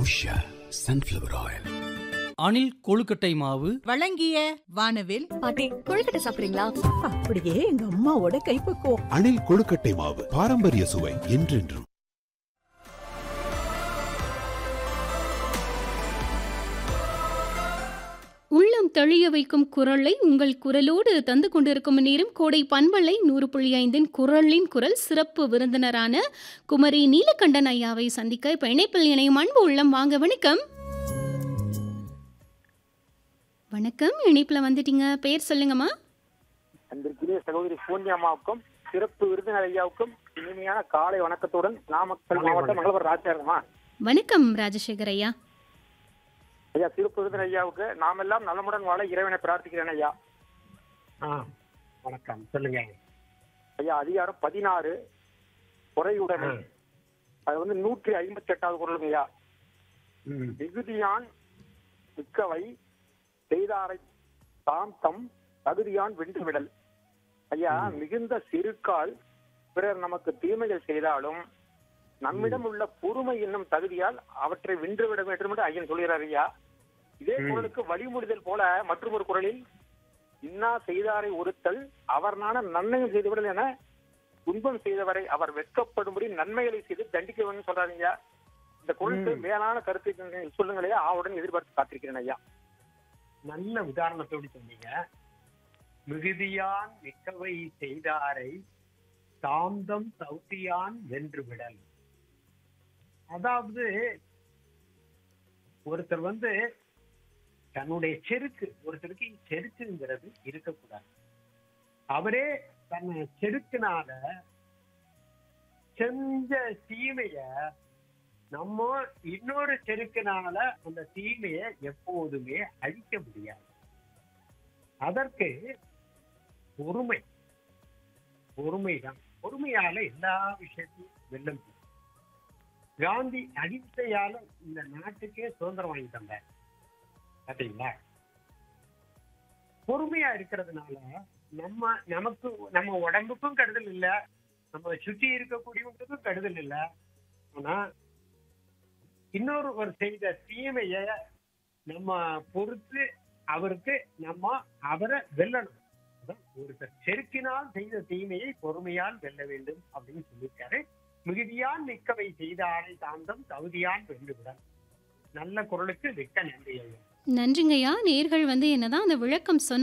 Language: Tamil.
உஷா சன்ஃப்ளவர் ஆயில் அணில் கொழுக்கட்டை மாவு வழங்கிய வானவில் பாட்டி கொழுக்கட்டை சாப்பிடுறீங்களா அப்படியே எங்க அம்மாவோட கைப்பக்குவம் அணில் கொழுக்கட்டை மாவு பாரம்பரிய சுவை என்றென்றும் உள்ளம் தெளிய வைக்கும் குரலை உங்கள் குரலோடு தந்து கொண்டிருக்கும் நேரம் கோடை பண்பலை நூறு புள்ளி ஐந்தின் குரலின் குரல் சிறப்பு விருந்தினரான குமரி நீலகண்டன் ஐயாவை சந்திக்க இப்போ இணைப்பில் இணையும் அன்பு உள்ளம் வாங்க வணக்கம் வணக்கம் இணைப்பில் வந்துட்டீங்க பேர் சொல்லுங்கம்மா அன்பிற்குரிய சகோதரி பூர்ணியம்மாவுக்கும் சிறப்பு விருந்தினர் ஐயாவுக்கும் இனிமையான காலை வணக்கத்துடன் நாமக்கல் மாவட்டம் மங்களபுரம் ராஜாங்கம்மா வணக்கம் ராஜசேகர் ஐயா ஐயா சிறப்பு விருந்தினர் ஐயாவுக்கு நாமெல்லாம் நலமுடன் வாழ இறைவனை பிரார்த்திக்கிறேன் ஐயா வணக்கம் சொல்லுங்க ஐயா அதிகாரம் பதினாறு குறையுடன் அது வந்து நூற்றி ஐம்பத்தி எட்டாவது குரலும் ஐயா ம், மிகுதியான் மிக்கவை செய்தாரை தாம் தம் தகுதியான் வென்று விடல் ஐயா மிகுந்த சிறுக்கால் பிறர் நமக்கு தீமைகள் செய்தாலும் நம்மிடம் உள்ள பொறுமை என்னும் தகுதியால் அவற்றை வென்றுவிட வேண்டும் என்று ஐயன் சொல்கிறார் ஐயா இதே குரலுக்கு வழிமொழிதல் போல மற்றும் ஒரு குரலில் இன்னா செய்தாரை ஒருத்தல் அவர் நான நன்மையும் செய்துவிடல் என துன்பம் செய்தவரை அவர் வெட்கப்படும்படி நன்மைகளை செய்து தண்டிக்க வேண்டும் சொல்றாரு ஐயா இந்த குரலுக்கு மேலான கருத்து சொல்லுங்களையா ஆவுடன் எதிர்பார்த்து காத்திருக்கிறேன் ஐயா நல்ல உதாரணத்தோடு சொன்னீங்க மிகுதியான் மிக்கவை செய்தாரை தாந்தம் சௌத்தியான் வென்று விடல் அதாவது ஒருத்தர் வந்து தன்னுடைய செருக்கு ஒருத்தருக்கு செருக்குங்கிறது இருக்கக்கூடாது அவரே தன்னை செருக்குனால செஞ்ச தீமைய நம்ம இன்னொரு செருக்குனால அந்த தீமையை எப்போதுமே அழிக்க முடியாது அதற்கு பொறுமை பொறுமைதான் பொறுமையால எல்லா விஷயத்தையும் வெல்ல முடியும் காந்தி அகிம்சையால இந்த நாட்டுக்கே சுதந்திரம் வாங்கி தந்தார் பாத்தீங்களா பொறுமையா இருக்கிறதுனால நம்ம நமக்கு நம்ம உடம்புக்கும் கெடுதல் இல்ல நம்ம சுத்தி இருக்கக்கூடியவங்களுக்கும் கெடுதல் இல்ல ஆனா இன்னொருவர் செய்த தீமைய நம்ம பொறுத்து அவருக்கு நம்ம அவரை வெல்லணும் அதான் ஒருத்தர் செருக்கினால் செய்த தீமையை பொறுமையால் வெல்ல வேண்டும் அப்படின்னு சொல்லியிருக்காரு மிகுதியான் மிக்கவை செய்தாரை தாந்தம் தகுதியான் வென்றுவிடல் நல்ல குரலுக்கு மிக்க நன்றி ஐயா நன்றிங்கய்யா நேர்கள் வந்து என்னதான் அந்த விளக்கம் சொன்ன